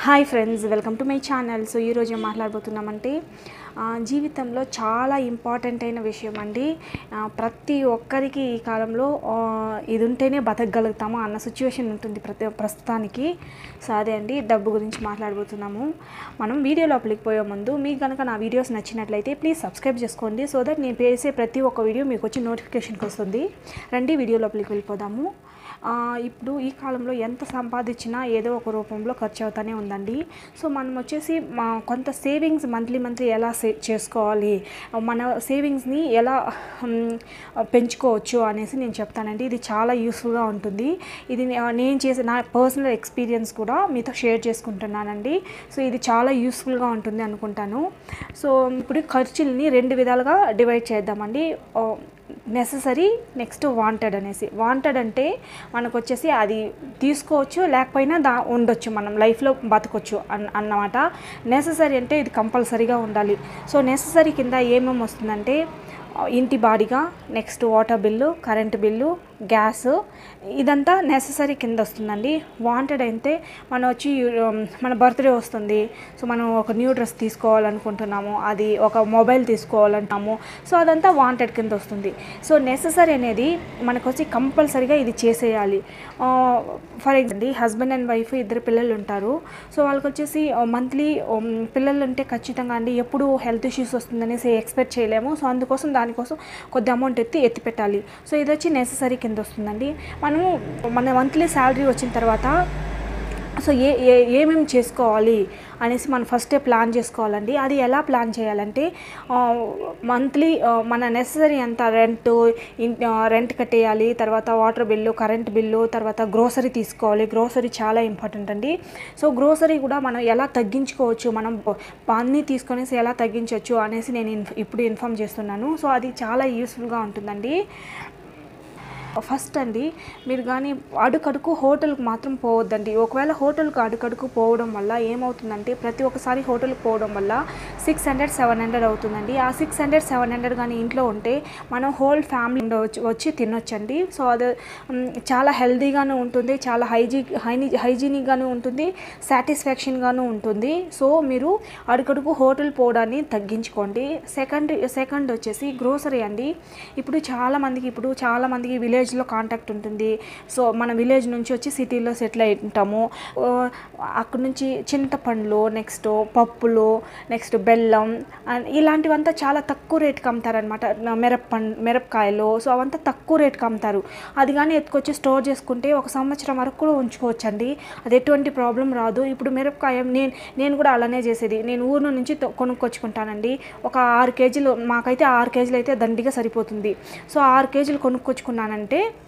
hi friends welcome to my channel so ఈరోజు ఏం మాట్లాడబోతున్నామంటే ఆ, జీవితంలో చాలా ఇంపార్టెంట్ అయిన విషయం అండి ఆ, ప్రతి ఒక్కరికి ఈ కాలంలో ఆ, ఇది ఉంటేనే బతకగలుగుతాము అన్న సిచ్యువేషన్ ఉంటుంది ప్రతి ప్రస్తుతానికి సో అదే అండి డబ్బు గురించి మాట్లాడబోతున్నాము మనం వీడియో లోపలికి పోయే ముందు మీకు కనుక నా వీడియోస్ నచ్చినట్లయితే ప్లీజ్ సబ్స్క్రైబ్ చేసుకోండి సో దట్ నేను వేసే ప్రతి ఒక్క వీడియో మీకు వచ్చి నోటిఫికేషన్కి వస్తుంది రండి వీడియో లోపలికి వెళ్ళిపోదాము ఆ, ఇప్పుడు ఈ కాలంలో ఎంత సంపాదించినా ఏదో ఒక రూపంలో ఖర్చు అవుతూనే ఉందండి సో మనం వచ్చేసి మా కొంత సేవింగ్స్ మంత్లీ మంత్లీ ఎలా సే చేసుకోవాలి మన సేవింగ్స్ని ఎలా మ్, పెంచుకోవచ్చు అనేసి నేను చెప్తానండి ఇది చాలా యూస్ఫుల్గా ఉంటుంది ఇది నే- నేను చేసే నా పర్సనల్ ఎక్స్పీరియన్స్ కూడా మీతో షేర్ చేసుకుంటున్నానండి సో ఇది చాలా యూస్ఫుల్గా ఉంటుంది అనుకుంటాను సో ఇప్పుడు ఖర్చుల్ని రెండు విధాలుగా డివైడ్ చేద్దామండి ఓ, నెససరీ నెక్స్ట్ వాంటెడ్ అనేసి వాంటెడ్ అంటే మనకు వచ్చేసి అది తీసుకోవచ్చు లేకపోయినా దా ఉండొచ్చు మనం లైఫ్లో బతకొచ్చు అన్ అన్నమాట నెససరీ అంటే ఇది కంపల్సరీగా ఉండాలి సో నెససరీ కింద ఏమేమి వస్తుందంటే ఆ, ఇంటి బాడిగా next water bill current bill gas ఇదంతా నెససరీ కింద వస్తుందండి వాంటెడ్ అయితే మనం వచ్చి ఉమ్, మన బర్త్డే వస్తుంది సో మనం ఒక న్యూ డ్రెస్ తీసుకోవాలనుకుంటున్నాము అది ఒక మొబైల్ తీసుకోవాలంటాము సో అదంతా వాంటెడ్ కింద వస్తుంది సో నెససరీ అనేది మనకు వచ్చి కంపల్సరీగా ఇది చేసేయాలి for example husband and wife ఇద్దరు పిల్లలు ఉంటారు సో వాళ్ళకి వచ్చేసి మంత్లీ పిల్లలు ఉంటే ఖచ్చితంగా అండి ఎప్పుడు హెల్త్ ఇష్యూస్ వస్తుందనేసి ఎక్స్పెక్ట్ చేయలేము సో అందుకోసం దానికోసం కొద్ది అమౌంట్ ఎత్తి ఎత్తి పెట్టాలి సో ఇది వచ్చి నెససరీ కింద వస్తుందండి మనము మన మంత్లీ శాలరీ వచ్చిన తర్వాత సో ఏ ఏ ఏమేమి చేసుకోవాలి అనేసి మనం ఫస్టే ప్లాన్ చేసుకోవాలండి అది ఎలా ప్లాన్ చేయాలంటే మంత్లీ మన నెససరీ అంత రెంట్ రెంట్ కట్టేయాలి తర్వాత వాటర్ బిల్లు కరెంట్ బిల్లు తర్వాత గ్రోసరీ తీసుకోవాలి గ్రోసరీ చాలా ఇంపార్టెంట్ అండి సో గ్రోసరీ కూడా మనం ఎలా తగ్గించుకోవచ్చు మనం అన్నీ తీసుకొనేసి ఎలా తగ్గించవచ్చు అనేసి నేను ఇన్ఫ్- ఇప్పుడు ఇన్ఫామ్ చేస్తున్నాను సో అది చాలా యూస్ఫుల్గా ఉంటుందండి ఫస్ట్ అండి మీరు కానీ అడుకడుకు హోటల్కి మాత్రం పోవద్దండి ఒకవేళ హోటల్కి అడుకడుకు పోవడం వల్ల ఏమవుతుందంటే ప్రతి ఒక్కసారి హోటల్కి పోవడం వల్ల సిక్స్ హండ్రెడ్ సెవెన్ హండ్రెడ్ అవుతుందండి ఆ సిక్స్ హండ్రెడ్ సెవెన్ హండ్రెడ్ కానీ ఇంట్లో ఉంటే మనం హోల్ ఫ్యామిలీ వచ్చి వచ్చి తినొచ్చండి సో అది మ్, చాలా హెల్తీగాను ఉంటుంది చాలా హైజీ హైని హైజీనిక్గాను ఉంటుంది సాటిస్ఫాక్షన్గాను ఉంటుంది సో మీరు అడుగడుగు హోటల్ పోవడాన్ని తగ్గించుకోండి సెకండ్ సెకండ్ వచ్చేసి గ్రోసరీ అండి ఇప్పుడు చాలా మందికి ఇప్పుడు చాలా మందికి విలేజ్లో కాంటాక్ట్ ఉంటుంది సో మన విలేజ్ నుంచి వచ్చి సిటీలో సెటిల్ అయి ఉంటాము ఆ, అక్కడ నుంచి చింతపండ్లు నెక్స్ట్ పప్పులు నెక్స్ట్ బెల్లం అండ్ ఇలాంటివంతా చాలా తక్కువ రేటుకి అమ్ముతారనమాట మిరప్పండ్ మిరపకాయలు సో అవంతా తక్కువ రేటుకి అమ్ముతారు అది కానీ ఎత్తుకొచ్చి స్టోర్ చేసుకుంటే ఒక సంవత్సరం వరకు కూడా ఉంచుకోవచ్చండి అది ఎటువంటి ప్రాబ్లం రాదు ఇప్పుడు మిరపకాయ నేను నేను కూడా అలానే చేసేది నేను ఊరు నుంచి తొ- కొనుక్కొచ్చుకుంటానండి ఒక ఆరు కేజీలు మాకైతే ఆరు కేజీలు అయితే దండిగా సరిపోతుంది సో ఆరు కేజీలు కొనుక్కొచ్చుకున్నానంటే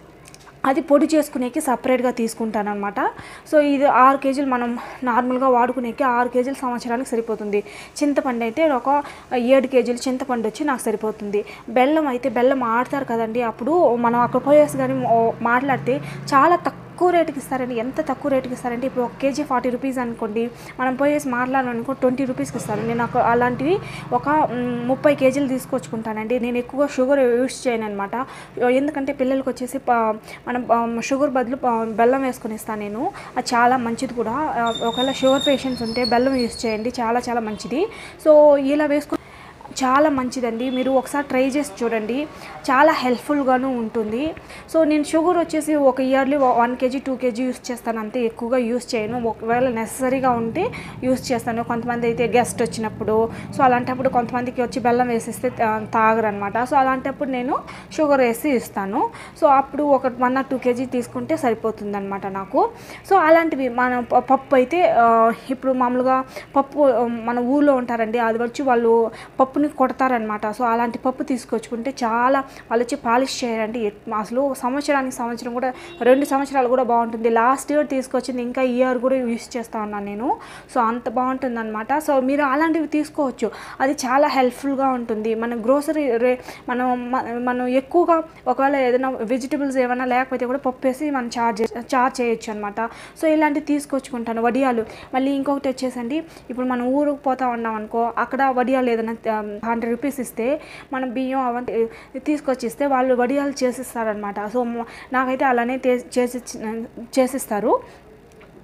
అది పొడి చేసుకునేకి సపరేట్గా తీసుకుంటాను అనమాట సో ఇది ఆరు కేజీలు మనం నార్మల్గా వాడుకునేకి ఆరు కేజీలు సంవత్సరానికి సరిపోతుంది చింతపండు అయితే ఒక ఏడు కేజీలు చింతపండు వచ్చి నాకు సరిపోతుంది బెల్లం అయితే బెల్లం ఆడతారు కదండి అప్పుడు మనం అక్కడ పోయేసి కానీ మాట్లాడితే చాలా తక్కువ తక్కువ రేటుకి ఇస్తారండి ఎంత తక్కువ రేటుకి ఇస్తారంటే ఇప్పుడు ఒక కేజీ ఫార్టీ రూపీస్ అనుకోండి మనం పోయేసి మాట్లాడాలనుకో ట్వంటీ రూపీస్కి ఇస్తారు నేను ఒక అలాంటివి ఒక మ్, ముప్పై కేజీలు తీసుకొచ్చుకుంటానండి నేను ఎక్కువగా షుగర్ యూస్ చేయను అనమాట ఎందుకంటే పిల్లలకి వచ్చేసి ప- మనం ఆ, షుగర్ బదులు ప- బెల్లం వేసుకొని ఇస్తాను నేను అది చాలా మంచిది కూడా ఆ, ఒకవేళ షుగర్ పేషెంట్స్ ఉంటే బెల్లం యూస్ చేయండి చాలా చాలా మంచిది సో ఇలా వేసుకొని చాలా మంచిదండి మీరు ఒకసారి ట్రై చేసి చూడండి చాలా హెల్ప్ఫుల్గాను ఉంటుంది సో నేను షుగర్ వచ్చేసి ఒక yearly one kg two kg use చేస్తాను అంతే ఎక్కువగా యూస్ చేయను ఒకవేళ నెససరీగా ఉంటే యూస్ చేస్తాను కొంతమంది అయితే గెస్ట్ వచ్చినప్పుడు సో అలాంటప్పుడు కొంతమందికి వచ్చి బెల్లం వేసిస్తే తాగరు అనమాట సో అలాంటప్పుడు నేను షుగర్ వేసి ఇస్తాను సో అప్పుడు ఒక వన్ ఆర్ టూ కేజీ తీసుకుంటే సరిపోతుంది అనమాట నాకు సో అలాంటివి మన ప- పప్పు అయితే ఆ, ఇప్పుడు మామూలుగా పప్పు ఆ, మన ఊళ్ళో ఉంటారండి అది వచ్చి వాళ్ళు పప్పుని కొడతారనమాట సో అలాంటి పప్పు తీసుకొచ్చుకుంటే చాలా వాళ్ళు వచ్చి పాలిష్ చేయరండి ఎట్- అసలు సంవత్సరానికి సంవత్సరం కూడా రెండు సంవత్సరాలు కూడా బాగుంటుంది లాస్ట్ ఇయర్ తీసుకొచ్చింది ఇంకా ఇయర్ కూడా యూస్ చేస్తా ఉన్నాను నేను సో అంత బాగుంటుంది అనమాట సో మీరు అలాంటివి తీసుకోవచ్చు అది చాలా హెల్ప్ఫుల్గా ఉంటుంది మన గ్రోసరీ రే మనం మ- మనం ఎక్కువగా ఒకవేళ ఏదైనా వెజిటబుల్స్ ఏమైనా లేకపోతే కూడా పప్పు వేసి మనం చార్జ్ చార్జ్ చేయొచ్చు అనమాట సో ఇలాంటివి తీసుకొచ్చుకుంటాను వడియాలు మళ్ళీ ఇంకొకటి వచ్చేసండి ఇప్పుడు మనం ఊరుకు పోతా ఉన్నాం అనుకో అక్కడ వడియాలు ఏదైనా హండ్రెడ్ రూపీస్ ఇస్తే మనం బియ్యం అవంతా తీసుకొచ్చి ఇస్తే వాళ్ళు వడియాలు చేసిస్తారనమాట సో మ- నాకైతే అలానే తే- చేసి చేసిస్తారు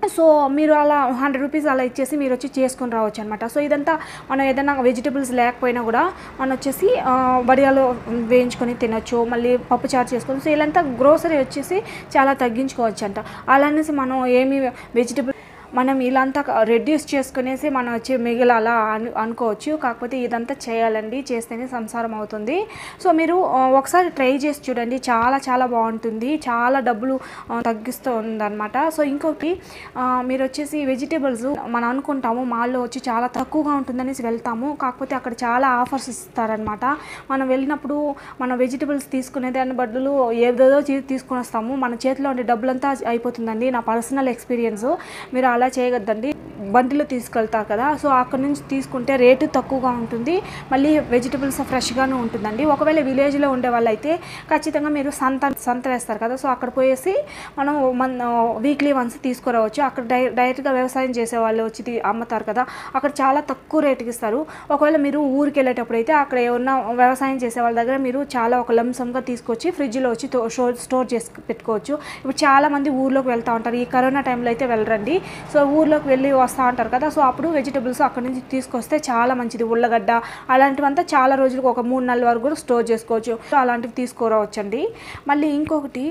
సో మీరు అలా హండ్రెడ్ రూపీస్ అలా ఇచ్చేసి మీరు వచ్చి చేసుకొని రావచ్చు అనమాట సో ఇదంతా మనం ఏదైనా వెజిటబుల్స్ లేకపోయినా కూడా మనం వచ్చేసి ఆ, వడియాలు వేయించుకొని తినొచ్చు మళ్ళీ పప్పు చారు చేసుకొని సో ఇలాంతా గ్రోసరీ వచ్చేసి చాలా తగ్గించుకోవచ్చు అంట అలా అనేసి మనం ఏమి వెజిటబుల్ మనం ఇలాంతా రెడ్యూస్ చేసుకునేసి మనం వచ్చి మిగిలాలా అను అనుకోవచ్చు కాకపోతే ఇదంతా చేయాలండి చేస్తేనే సంసారం అవుతుంది సో మీరు ఆ, ఒకసారి ట్రై చేసి చూడండి చాలా చాలా బాగుంటుంది చాలా డబ్బులు ఆ, తగ్గిస్తుంది అనమాట సో ఇంకొకటి ఆ, మీరు వచ్చేసి వెజిటేబుల్స్ మనం అనుకుంటాము మాల్లో వచ్చి చాలా తక్కువగా ఉంటుందనేసి వెళ్తాము కాకపోతే అక్కడ చాలా ఆఫర్స్ ఇస్తారనమాట మనం వెళ్ళినప్పుడు మన వెజిటేబుల్స్ తీసుకునే దాని బదులు ఏదేదో చీ- తీసుకుని వస్తాము మన చేతిలో ఉండే డబ్బులంతా అయిపోతుందండి నా పర్సనల్ ఎక్స్పీరియన్స్ మీరు అలా చేయగద్దండి బండిలో తీసుకెళ్తారు కదా సో అక్కడ నుంచి తీసుకుంటే రేటు తక్కువగా ఉంటుంది మళ్ళీ వెజిటబుల్స్ ఫ్రెష్గానే ఉంటుందండి ఒకవేళ విలేజ్లో ఉండే వాళ్ళైతే ఖచ్చితంగా మీరు సంత సంత వేస్తారు కదా సో అక్కడ పోయేసి మనం మన వీక్లీ వన్స్ తీసుకురావచ్చు అక్కడ డై డైరెక్ట్గా వ్యవసాయం చేసే వాళ్ళు వచ్చి తీ- అమ్ముతారు కదా అక్కడ చాలా తక్కువ రేటుకి ఇస్తారు ఒకవేళ మీరు ఊరికి వెళ్ళేటప్పుడు అయితే అక్కడ ఏమన్నా వ్యవసాయం చేసే వాళ్ళ దగ్గర మీరు చాలా ఒక లంసంగా తీసుకొచ్చి ఫ్రిడ్జ్లో వచ్చి తో- స్టోర్ స్టోర్ చేసి పెట్టుకోవచ్చు ఇప్పుడు చాలా మంది ఊర్లోకి వెళ్తూ ఉంటారు ఈ కరోనా టైంలో అయితే వెళ్ళరండి సో ఊర్లోకి వెళ్ళి వస్తూ ఉంటారు కదా సో అప్పుడు వెజిటబుల్స్ అక్కడ నుంచి తీసుకొస్తే చాలా మంచిది ఉల్లగడ్డ అలాంటివంతా చాలా రోజులకు ఒక మూడు నెలల వరకు కూడా స్టోర్ చేసుకోవచ్చు సో అలాంటివి తీసుకురావచ్చండి మళ్ళీ ఇంకొకటి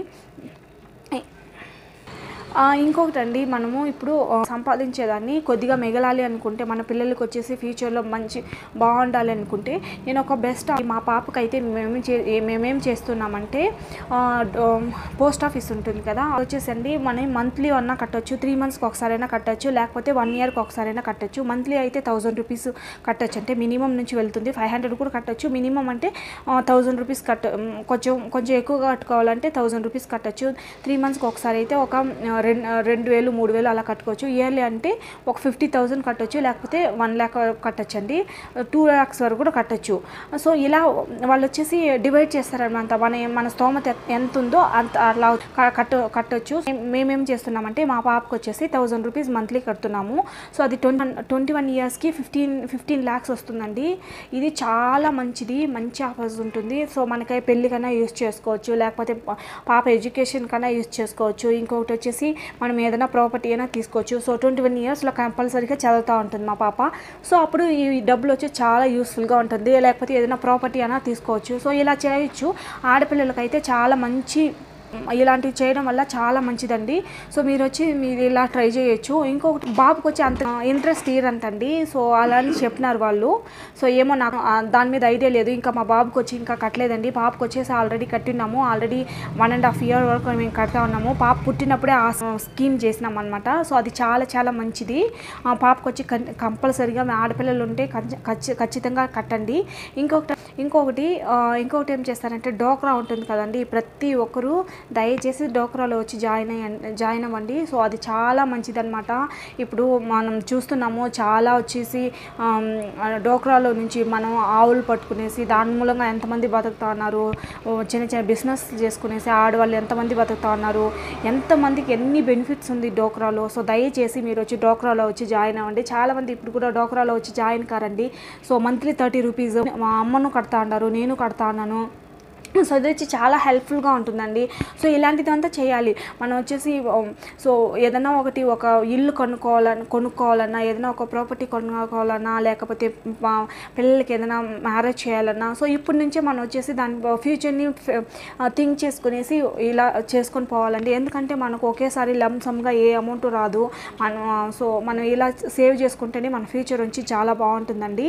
ఆ, ఇంకొకటి అండి మనము ఇప్పుడు ఆ, సంపాదించేదాన్ని కొద్దిగా మిగలాలి అనుకుంటే మన పిల్లలకి వచ్చేసి ఫ్యూచర్లో మంచి బాగుండాలి అనుకుంటే నేను ఒక బెస్ట్ మా పాపకైతే మేమేం చే ఏ- మేమేం చేస్తున్నామంటే ఆ, డ- పోస్ట్ ఆఫీస్ ఉంటుంది కదా అది వచ్చేసండి మనం మంత్లీ అన్నా కట్టొచ్చు త్రీ మంత్స్కి ఒకసారైనా కట్టొచ్చు లేకపోతే వన్ ఇయర్కి ఒకసారైనా కట్టొచ్చు మంత్లీ అయితే థౌజండ్ రూపీస్ కట్టొచ్చు అంటే మినిమం నుంచి వెళ్తుంది ఫైవ్ హండ్రెడ్ కూడా కట్టొచ్చు మినిమం అంటే థౌజండ్ రూపీస్ కట్ట మ్, కొంచెం కొంచెం ఎక్కువగా కట్టుకోవాలంటే థౌజండ్ రూపీస్ కట్టొచ్చు త్రీ మంత్స్కి ఒకసారి అయితే ఒక ఆ, రెండు రెండు వేలు మూడు వేలు అలా కట్టుకోవచ్చు ఇయర్లీ అంటే ఒక ఫిఫ్టీ థౌజండ్ కట్టొచ్చు లేకపోతే వన్ ల్యాక్ కట్టొచ్చు అండి టూ ల్యాక్స్ వరకు కూడా కట్టొచ్చు సో ఇలా వాళ్ళు వచ్చేసి డివైడ్ చేస్తారనమాట మన మన స్తోమత ఎంత ఉందో అంత అలా క- కట్ట కట్టొచ్చు మేమేం చేస్తున్నామంటే మా పాపకు వచ్చేసి థౌజండ్ రూపీస్ మంత్లీ కడుతున్నాము సో అది ట్వంటీ ట్వంటీ వన్ ఇయర్స్కి ఫిఫ్టీన్ ఫిఫ్టీన్ ల్యాక్స్ వస్తుందండి ఇది చాలా మంచిది మంచి ఆఫర్స్ ఉంటుంది సో మనకై పెళ్ళికైనా యూస్ చేసుకోవచ్చు లేకపోతే పా- పాప ఎడ్యుకేషన్ కన్నా యూస్ చేసుకోవచ్చు ఇంకొకటి వచ్చేసి మనం ఏదైనా ప్రాపర్టీ అయినా తీసుకోవచ్చు సో ట్వంటీ వన్ ఇయర్స్లో కంపల్సరీగా చదువుతూ ఉంటుంది మా పాప సో అప్పుడు ఈ డబ్బులు వచ్చి చాలా యూస్ఫుల్గా ఉంటుంది లేకపోతే ఏదైనా ప్రాపర్టీ అయినా తీసుకోవచ్చు సో ఇలా చేయొచ్చు ఆడపిల్లలకైతే చాలా మంచి ఇలాంటివి చేయడం వల్ల చాలా మంచిదండి సో మీరు వచ్చి మీరు ఇలా ట్రై చేయొచ్చు ఇంకొకటి బాబుకి వచ్చి అంత ఇంట్రెస్ట్ తీరంటండి సో అలా అని చెప్పినారు వాళ్ళు సో ఏమో నాకు ఆ, దాని మీద ఐడియా లేదు ఇంకా మా బాబుకి వచ్చి ఇంకా కట్టలేదండి పాపకు వచ్చేసి ఆల్రెడీ కట్టినాము already one and half year వరకు మేము కడతా ఉన్నాము పాప పుట్టినప్పుడే ఆ స్కీమ్ చేసినాం అనమాట సో అది చాలా చాలా మంచిది ఆ పాపకు వచ్చి కంపల్సరీగా మీ ఆడపిల్లలు ఉంటే ఖచ్చి- ఖచ్చి- ఖచ్చితంగా కట్టండి ఇంకొకటి ఇంకొకటి ఆ, ఇంకొకటి ఏం చేస్తారంటే డోక్రా ఉంటుంది కదండి ప్రతి ఒక్కరూ దయచేసి డోక్రాలో వచ్చి జాయిన్ అయ్య జాయిన్ అవ్వండి సో అది చాలా మంచిదన్నమాట ఇప్పుడు మనం చూస్తున్నాము చాలా వచ్చేసి ఆమ్, ఆ, డోక్రాలో నుంచి మనం ఆవులు పట్టుకునేసి దాని మూలంగా ఎంతమంది బతుకుతా ఉన్నారు ఓ, చిన్న చిన్న బిజినెస్ చేసుకునేసి ఆడవాళ్ళు ఎంతమంది బతుకుతా ఉన్నారు ఎంతమందికి ఎన్ని బెనిఫిట్స్ ఉంది డోక్రాలో సో దయచేసి మీరు వచ్చి డోక్రాలో వచ్చి జాయిన్ అవ్వండి చాలామంది ఇప్పుడు కూడా డోక్రాలో వచ్చి జాయిన్ కారండి సో మంత్లీ థర్టీ రూపీస్ మా అమ్మను కడతా ఉన్నారు నేను కడతా ఉన్నాను సో ఇది వచ్చి చాలా హెల్ప్ఫుల్గా ఉంటుందండి సో ఇలాంటిదంతా చేయాలి మనం వచ్చేసి ఉమ్, సో ఏదైనా ఒకటి ఒక ఇల్లు కొనుక్కోవాలని కొనుక్కోవాలన్నా ఏదైనా ఒక ప్రాపర్టీ కొనుక్కోవాలన్నా లేకపోతే మా పిల్లలకి ఏదైనా మ్యారేజ్ చేయాలన్నా సో ఇప్పటి నుంచే మనం వచ్చేసి దాని ఫ్యూచర్ని థింక్ చేసుకునేసి ఇలా చేసుకొని పోవాలండి ఎందుకంటే మనకు ఒకేసారి లంసమ్గా ఏ అమౌంట్ రాదు మనం సో మనం ఇలా సేవ్ చేసుకుంటేనే మన ఫ్యూచర్ వచ్చి చాలా బాగుంటుందండి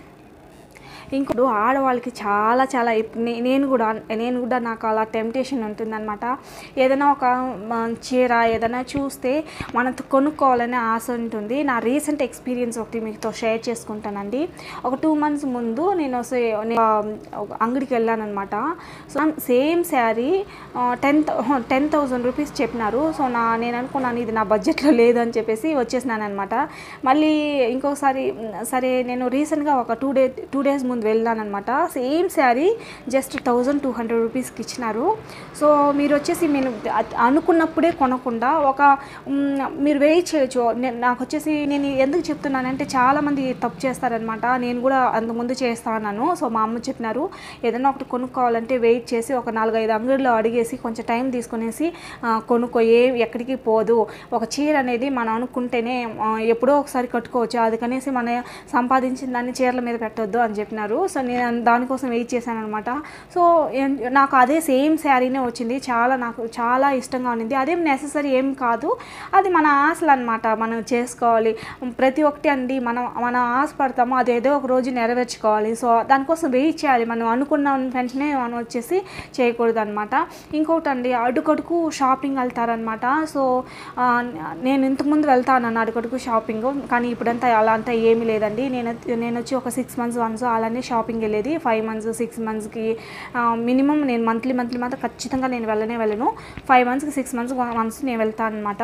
ఇంకోటి ఆడవాళ్ళకి చాలా చాలా ఇప్- నే- నేను కూడా నేను కూడా నాకు అలా టెంప్టేషన్ ఉంటుందన్నమాట ఏదైనా ఒక మ, చీర ఏదైనా చూస్తే మనం కొనుక్కోవాలనే ఆశ ఉంటుంది నా రీసెంట్ ఎక్స్పీరియన్స్ ఒకటి మీతో షేర్ చేసుకుంటానండి ఒక టూ మంత్స్ ముందు నేను సే- నే- ఆ, ఒక అంగడికి వెళ్ళానమాట so same sari ten ten thousand rupees చెప్పినారు సో నా నేను అనుకున్నాను ఇది నా బడ్జెట్లో లేదు అని చెప్పేసి వచ్చేసినాను అనమాట మళ్ళీ ఇంకోసారి మ్, సరే నేను రీసెంట్గా ఒక టూ డే టూ డేస్ ముందు ముందు వెళ్ళాను అనమాట same sari just thousand two hundred రూపీస్కి ఇచ్చినారు సో మీరు వచ్చేసి నేను అ- అనుకున్నప్పుడే కొనకుండా ఒక మ్, మీరు వెయిట్ చేయొచ్చు నేను నాకు వచ్చేసి నేను ఎందుకు చెప్తున్నానంటే చాలామంది తప్పు చేస్తారనమాట నేను కూడా అంతకుముందు చేస్తా ఉన్నాను సో మా అమ్మ చెప్పినారు ఏదైనా ఒకటి కొనుక్కోవాలంటే వెయిట్ చేసి ఒక నాలుగైదు అంగడిలో అడిగేసి కొంచెం టైం తీసుకునేసి ఆ, కొనుక్కో ఏ ఎక్కడికి పోదు ఒక చీర అనేది మనం అనుకుంటేనే ఆ, ఎప్పుడో ఒకసారి కట్టుకోవచ్చు అందుకనేసి మన సంపాదించిన దాన్ని చీరల మీద పెట్టొద్దు అని చెప్పినారు సో నేను దానికోసం వెయిట్ చేశాను అనమాట సో ఏం- నాకు అదే సేమ్ శారీనే వచ్చింది చాలా నాకు చాలా ఇష్టంగా ఉన్నింది అదేం నెససరీ ఏం కాదు అది మన ఆశలు అనమాట మనం చేసుకోవాలి ప్రతి ఒక్కటి అండి మనం మనం ఆశ పడతామో అది ఏదో ఒక రోజు నెరవేర్చుకోవాలి సో దానికోసం వెయిట్ చేయాలి మనం అనుకున్న వెంటనే మనం వచ్చేసి చేయకూడదు అనమాట ఇంకొకటి అండి అడుగడుకు షాపింగ్ వెళ్తారనమాట సో ఆ, నేను ఇంతకుముందు వెళ్తాను అడుగడుకు షాపింగ్ కానీ ఇప్పుడంతా అలా అంతా ఏమీ లేదండి నేను నేను వచ్చి ఒక సిక్స్ మంత్స్ వన్స్ అలానే షాపింగ్ వెళ్ళేది ఫైవ్ మంత్స్ సిక్స్ మంత్స్కి మినిమం నేను మంత్లీ మంత్లీ మాత్రం ఖచ్చితంగా నేను వెళ్ళనే వెళ్ళను ఫైవ్ మంత్స్కి సిక్స్ మంత్స్ వన్స్ నేను వెళ్తాను అనమాట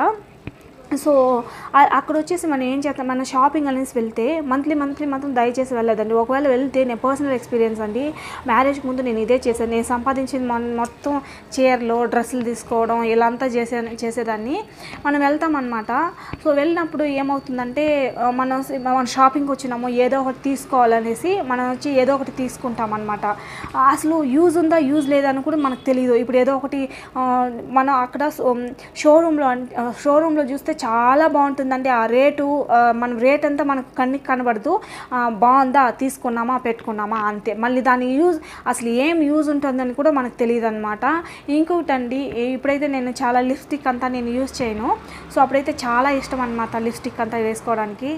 సో ఆ- అక్కడ వచ్చేసి మనం ఏం చేస్తాం మన షాపింగ్ అనేసి వెళ్తే మంత్లీ మంత్లీ మాత్రం దయచేసి వెళ్ళదండి ఒకవేళ వెళ్తే నేను పర్సనల్ ఎక్స్పీరియన్స్ అండి మ్యారేజ్కి ముందు నేను ఇదే చేశాను నేను సంపాదించింది మొ- మొత్తం చీరలు డ్రెస్సులు తీసుకోవడం ఇలా అంతా చేసే చేసేదాన్ని మనం వెళ్తాం అనమాట సో వెళ్ళినప్పుడు ఏమవుతుందంటే ఆ, మనం సి- మనం షాపింగ్కి వచ్చినాము ఏదో ఒకటి తీసుకోవాలనేసి మనం వచ్చి ఏదో ఒకటి తీసుకుంటాం అనమాట అసలు యూజ్ ఉందా యూజ్ లేదని కూడా మనకు తెలియదు ఇప్పుడు ఏదో ఒకటి ఆ, మనం అక్కడ షోరూంలో షోరూంలో చూస్తే చాలా బాగుంటుందండి ఆ రేటు ఆ, మనం రేట్ అంతా మనకు కண்ಣಿకి కనబడదు ఆ, బాగుందా తీసుకున్నామా పెట్టుకున్నామా అంతే మళ్ళీ దాని యూజ్ అసలు ఏం యూజ్ ఉంటుందని కూడా మనకు తెలియదు అనమాట ఇంకొకటి అండి ఇప్పుడైతే నేను చాలా లిప్స్టిక్ అంతా నేను యూజ్ చేయను సో అప్పుడైతే చాలా ఇష్టం అనమాట లిప్స్టిక్ అంతా వేసుకోవడానికి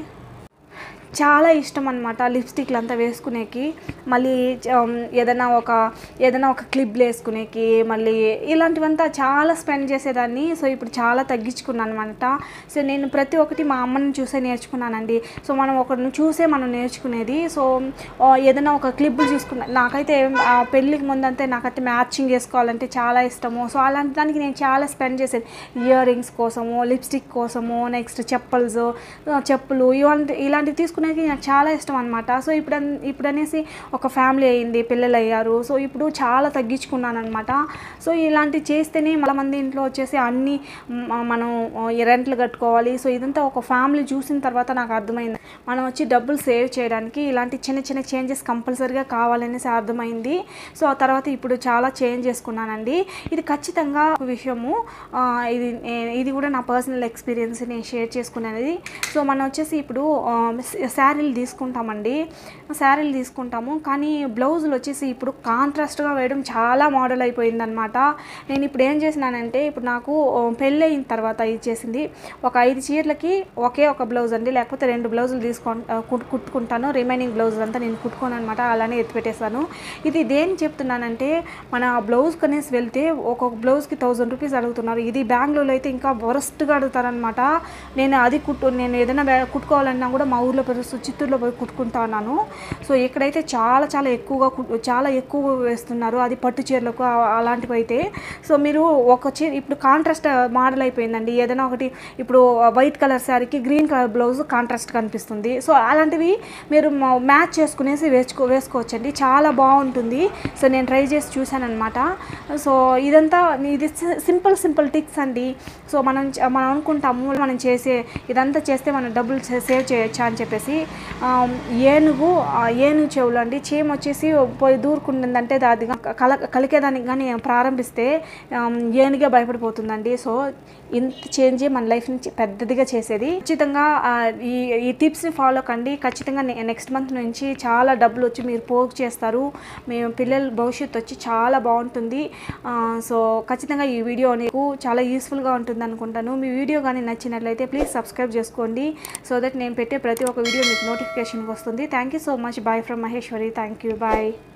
చాలా ఇష్టం అనమాట లిప్స్టిక్లు అంతా వేసుకునేకి మళ్ళీ ఉమ్, ఏదైనా ఒక ఏదైనా ఒక క్లిప్లు వేసుకునేకి మళ్ళీ ఇలాంటివంతా చాలా స్పెండ్ చేసేదాన్ని సో ఇప్పుడు చాలా తగ్గించుకున్నాను అనమాట సో నేను ప్రతి ఒక్కటి మా అమ్మని చూసే నేర్చుకున్నానండి సో మనం ఒకరిని చూసే మనం నేర్చుకునేది సో ఆ, ఏదైనా ఒక క్లిప్లు చూసుకున్నా నాకైతే ఆ, పెళ్ళికి ముందంతే నాకైతే మ్యాచింగ్ వేసుకోవాలంటే చాలా ఇష్టము సో అలాంటి దానికి నేను చాలా స్పెండ్ చేసేది ఇయర్ రింగ్స్ కోసము లిప్స్టిక్ కోసము నెక్స్ట్ చెప్పల్స్ చెప్పులు ఇలాంటి ఇలాంటివి తీసుకునేది నాకు చాలా ఇష్టం అనమాట సో ఇప్పుడు అన్- ఇప్పుడు అనేసి ఒక ఫ్యామిలీ అయింది పిల్లలు అయ్యారు సో ఇప్పుడు చాలా తగ్గించుకున్నాను అనమాట సో ఇలాంటివి చేస్తేనే మళ్ళీ మంది ఇంట్లో వచ్చేసి అన్ని మ- మనం ఈ రెంట్లు కట్టుకోవాలి సో ఇదంతా ఒక ఫ్యామిలీ చూసిన తర్వాత నాకు అర్థమైంది మనం వచ్చి డబ్బులు సేవ్ చేయడానికి ఇలాంటి చిన్న చిన్న చేంజెస్ కంపల్సరీగా కావాలనేసి అర్థమైంది సో ఆ తర్వాత ఇప్పుడు చాలా చేంజ్ చేసుకున్నానండి ఇది ఖచ్చితంగా ఒక విషయము ఆ, ఇది నే- ఇది కూడా నా పర్సనల్ ఎక్స్పీరియన్స్ నేను షేర్ చేసుకునేది సో మనం వచ్చేసి ఇప్పుడు ఆ, శారీలు తీసుకుంటామండి శారీలు తీసుకుంటాము కానీ బ్లౌజులు వచ్చేసి ఇప్పుడు కాంట్రాస్ట్గా వేయడం చాలా మోడల్ అయిపోయిందనమాట నేను ఇప్పుడు ఏం చేసినానంటే ఇప్పుడు నాకు ఆ, పెళ్ళి అయిన తర్వాత ఇచ్చేసింది ఒక ఐదు చీరలకి ఒకే ఒక బ్లౌజ్ అండి లేకపోతే రెండు బ్లౌజులు తీసుకు కుట్టుకుంటాను రిమైనింగ్ బ్లౌజ్ అంతా నేను కుట్టుకోను అనమాట అలానే ఎత్తి పెట్టేస్తాను ఇది దేని చెప్తున్నానంటే మన బ్లౌజ్ కనేసి వెళ్తే ఒక్కొక్క బ్లౌజ్కి థౌజండ్ రూపీస్ అడుగుతున్నారు ఇది బెంగళూరులో అయితే ఇంకా వరస్ట్గా అడుగుతారనమాట నేను అది కుట్టు నేను ఏదైనా వే- కుట్టుకోవాలన్నా కూడా మా ఊర్లో పోయి చిత్తూరులో పోయి కుట్టుకుంటా ఉన్నాను సో ఇక్కడైతే చాలా చాలా ఎక్కువగా కుట్- చాలా ఎక్కువ వేస్తున్నారు అది పట్టు చీరలకు ఆ- అలాంటివి అయితే సో మీరు ఒక చీర ఇప్పుడు కాంట్రాస్ట్ మోడల్ అయిపోయిందండి ఏదైనా ఒకటి ఇప్పుడు వైట్ కలర్ శారీకి గ్రీన్ కలర్ బ్లౌజ్ కాంట్రాస్ట్ కనిపిస్తుంది సో అలాంటివి మీరు మ్యాచ్ చేసుకునేసి వేసుకో వేసుకోవచ్చండి చాలా బాగుంటుంది సో నేను ట్రై చేసి చూశాను అనమాట సో ఇదంతా ఇది సింపుల్ సింపుల్ టిక్స్ అండి సో మనం చ- మనం అనుకుంటాము మనం చేసే ఇదంతా చేస్తే మనం డబ్బులు సే- సేవ్ చేయొచ్చా అని చెప్పేసి ఆమ్, ఏనుగు ఆ ఏనుగు చెవులు అండి చీమ వచ్చేసి పోయి దూరుకుంటుందంటే అది గా- కల కలికేదానికి కానీ ప్రారంభిస్తే ఆమ్, ఏనుగే భయపడిపోతుందండి సో ఇంత చేంజే మన లైఫ్ నుంచి పెద్దదిగా చేసేది ఖచ్చితంగా ఆ, ఈ ఈ టిప్స్ని ఫాలో కండి ఖచ్చితంగా నెక్స్ట్ మంత్ నుంచి చాలా డబ్బులు వచ్చి మీరు పోగు చేస్తారు మీ పిల్లల భవిష్యత్తు వచ్చి చాలా బాగుంటుంది ఆ, సో ఖచ్చితంగా ఈ వీడియో మీకు చాలా యూస్ఫుల్గా ఉంటుంది అనుకుంటాను మీ వీడియో కానీ నచ్చినట్లయితే ప్లీజ్ సబ్స్క్రైబ్ చేసుకోండి సో దట్ నేను పెట్టే ప్రతి ఒక్క వీడియో మీకు నోటిఫికేషన్కి వస్తుంది thank you so much bye from Maheshwari thank you bye